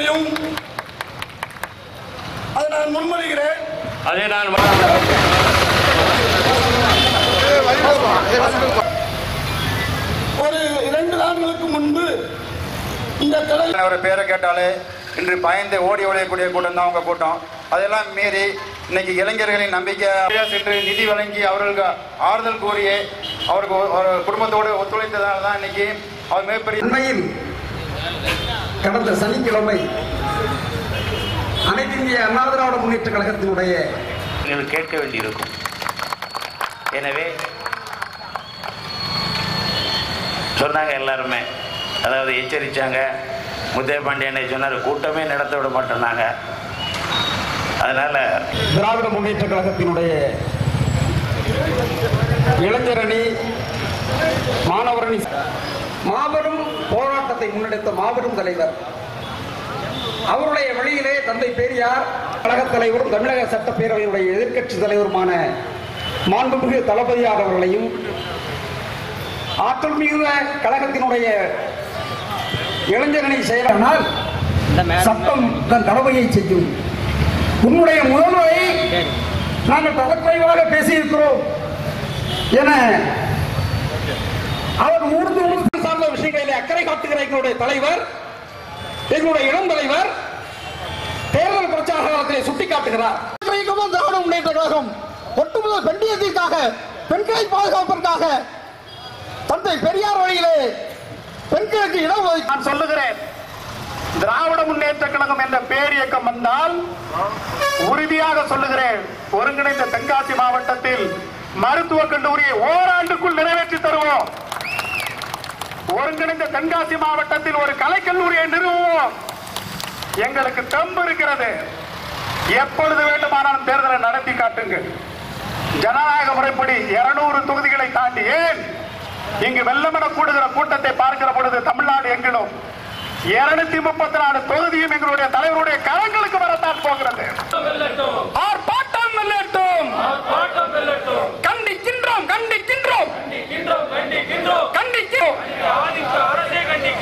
முடியும் அதை நான் முன்மொழிகிறேன் அதை நான் ஒரு இரண்டு நாட்களுக்கு முன்பு இந்த கடை அவர் பேரை கேட்டாலே இன்று பயந்து ஓடி ஒழியக்கூடிய கூட்டம் தான் அவங்க கூட்டம் அதெல்லாம் மீறி இன்னைக்கு இளைஞர்களின் நம்பிக்கை சென்று நிதி வழங்கி அவர்களுக்கு ஆறுதல் கூறி அவருக்கு ஒ- ஒரு குடும்பத்தோடு ஒத்துழைத்ததால தான் இன்னைக்கு அவர் மிகப்பெரிய உண்மையில் கடந்த சனிக்கிழமை அனைத்து இந்திய அண்ணா திராவிட முன்னேற்ற கழகத்தினுடைய நீங்கள் கேட்க வேண்டியிருக்கும் எனவே சொன்னாங்க எல்லாருமே அதாவது எச்சரித்தாங்க முத்தைய பாண்டியனை சொன்னார் கூட்டமே நடத்த விட மாட்டோம்னாங்க அதனால் திராவிட முன்னேற்ற கழகத்தினுடைய இளைஞரணி மாணவரணி மாபெரும் போராட்டத்தை முன்னெடுத்த மாபெரும் தலைவர் அவருடைய வழியிலே தந்தை பெரியார் கழகத் தலைவரும் தமிழக சட்டப்பேரவையினுடைய எதிர்க்கட்சி தலைவருமான மாண்புமிகு தளபதியார் அவர்களையும் ஆற்றல் மிகுந்த கழகத்தினுடைய இளைஞரணி செயலானால் சட்டம் தன் கடமையை செய்யும் உன்னுடைய முதல்வரை நாங்கள் தரக்குறைவாக பேசியிருக்கிறோம் என அவர் ஊர்ந்து ஊர்ந்து சார்ந்த விஷயங்களிலே அக்கறை காட்டுகிற எங்களுடைய தலைவர் எங்களுடைய இளம் தலைவர் தேர்தல் பிரச்சார காலத்திலே சுட்டிக்காட்டுகிறார் இயக்கமும் திராவிட முன்னேற்ற கழகம் ஒட்டுமொத்த பெண்டியத்திற்காக பெண்களை பாதுகாப்பதற்காக தந்தை பெரியார் வழியிலே பெண்களுக்கு இடம் ஒதுக்கி நான் சொல்லுகிறேன் திராவிட முன்னேற்ற கழகம் என்ற பேர் இயக்கம் வந்தால் உறுதியாக சொல்லுகிறேன் ஒருங்கிணைந்த தென்காசி மாவட்டத்தில் மருத்துவக் கல்லூரியை ஓராண்டுக்குள் நிறைவேற்றி தருவோம் ஒருங்கிணைந்த தென்காசி மாவட்டத்தில் ஒரு கலைக்கல்லூரியை நிறுவுவோம் எங்களுக்கு தெம்பு இருக்கிறது எப்பொழுது வேண்டுமானாலும் தேர்தலை நடத்தி காட்டுங்கள் ஜனநாயக முறைப்படி 200 தொகுதிகளை தாண்டி ஏன் இங்கு வெள்ளமென கூடுகிற கூட்டத்தை பார்க்கிற பொழுது தமிழ்நாடு எங்கிலும் இருநூத்தி முப்பத்தி நாலு தொகுதியும் எங்களுடைய தலைவருடைய கரங்களுக்கு வரத்தான் போகிறது ஆர்ப்பாட்டம் வெல்லட்டும் கண்டிக்கின்றோம் கண்டிக்கின்றோம் கண்டிக்கிறோம்